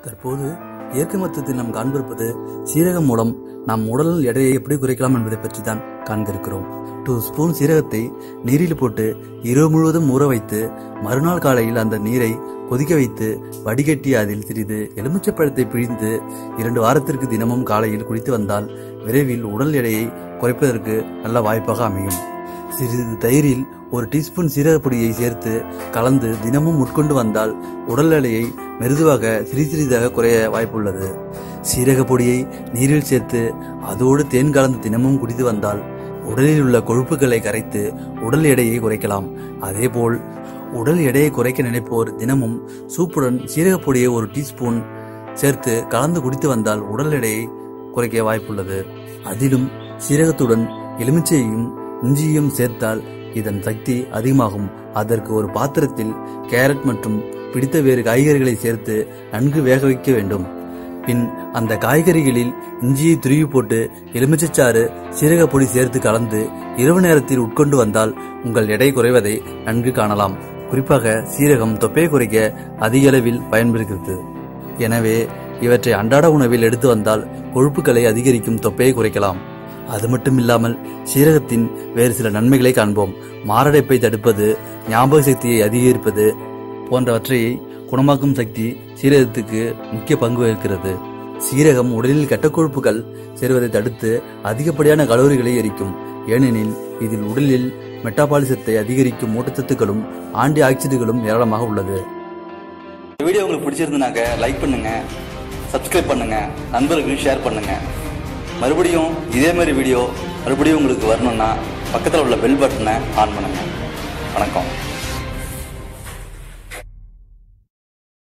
தற்போது இயற்கை மருத்துவத்தில் நாம் காண்பிருப்பது சீரகம் மூலம் நம் உடல் எடையை எப்படி குறைக்கலாம் என்பதை பற்றி தான் காண்க இருக்கிறோம் டூ ஸ்பூன் சீரகத்தை நீரில் போட்டு இரவு முழுவதும் ஊற வைத்து மறுநாள் காலையில் அந்த நீரை கொதிக்க வைத்து வடிகட்டி அதில் சிறிது எலுமிச்சை பழத்தை பிழிந்து இரண்டு வாரத்திற்கு தினமும் காலையில் குடித்து வந்தால் விரைவில் உடல் எடையை குறைப்பதற்கு நல்ல வாய்ப்பாக அமையும் சிறிது தயிரில் ஒரு டீஸ்பூன் சீரகப்பொடியை சேர்த்து கலந்து தினமும் உட்கொண்டு வந்தால் உடல் எடையை மெருதுவாக சிறி சிறிதாக குறைய வாய்ப்புள்ளது சீரக பொடியை நீரில் சேர்த்து அதோடு தேன் கலந்து தினமும் குடித்து வந்தால் உடலில் உள்ள கொழுப்புகளை கரைத்து உடல் எடையை குறைக்கலாம் அதேபோல் உடல் எடையை குறைக்க நினைப்போர் தினமும் சூப்புடன் சீரகப் பொடியை ஒரு டீஸ்பூன் சேர்த்து கலந்து குடித்து வந்தால் உடல் எடையை குறைக்க வாய்ப்புள்ளது அதிலும் சீரகத்துடன் எலுமிச்சையையும் இஞ்சியும் சேர்த்தால் இதன் சக்தி அதிகமாகும் அதற்கு ஒரு பாத்திரத்தில் கேரட் மற்றும் பிடித்த வேறு காய்கறிகளை சேர்த்து நன்கு வேக வைக்க வேண்டும் பின் அந்த காய்கறிகளில் இஞ்சியை துருவி போட்டு எலுமிச்சைச்சாறு சீரகப் பொடி சேர்த்து கலந்து இரவு நேரத்தில் உட்கொண்டு வந்தால் உங்கள் எடை குறைவதை நன்கு காணலாம் குறிப்பாக சீரகம் தொப்பையை குறைக்க அதிக அளவில் பயன்படுகிறது எனவே இவற்றை அன்றாட உணவில் எடுத்து வந்தால் கொழுப்புகளை அதிகரிக்கும் தொப்பையை குறைக்கலாம் அது மட்டும் இல்லாமல் சீரகத்தின் வேறு சில நன்மைகளை காண்போம் மாரடைப்பை தடுப்பது ஞாபக சக்தியை அதிகரிப்பது போன்றவற்றை குணமாக்கும் சக்தி சீரகத்துக்கு முக்கிய பங்கு வகிக்கிறது சீரகம் உடலில் கெட்ட கொழுப்புகள் சேர்வதை தடுத்து அதிகப்படியான கலோரிகளை எரிக்கும் ஏனெனில் இதில் உடலில் மெட்டாபாலிசத்தை அதிகரிக்கும் ஊட்டச்சத்துக்களும் ஆன்டி ஆக்சிடுகளும் ஏராளமாக உள்ளது இந்த வீடியோ உங்களுக்கு பிடிச்சிருந்துனாக்க லைக் பண்ணுங்க சப்ஸ்கிரைப் பண்ணுங்க நண்பர்களுக்கு ஷேர் பண்ணுங்க மறுபடியும் இதே மாதிரி வீடியோ மறுபடியும் உங்களுக்கு வரணும்னா பக்கத்தில் உள்ள பெல் பட்டனை ஆன் பண்ணுங்க வணக்கம்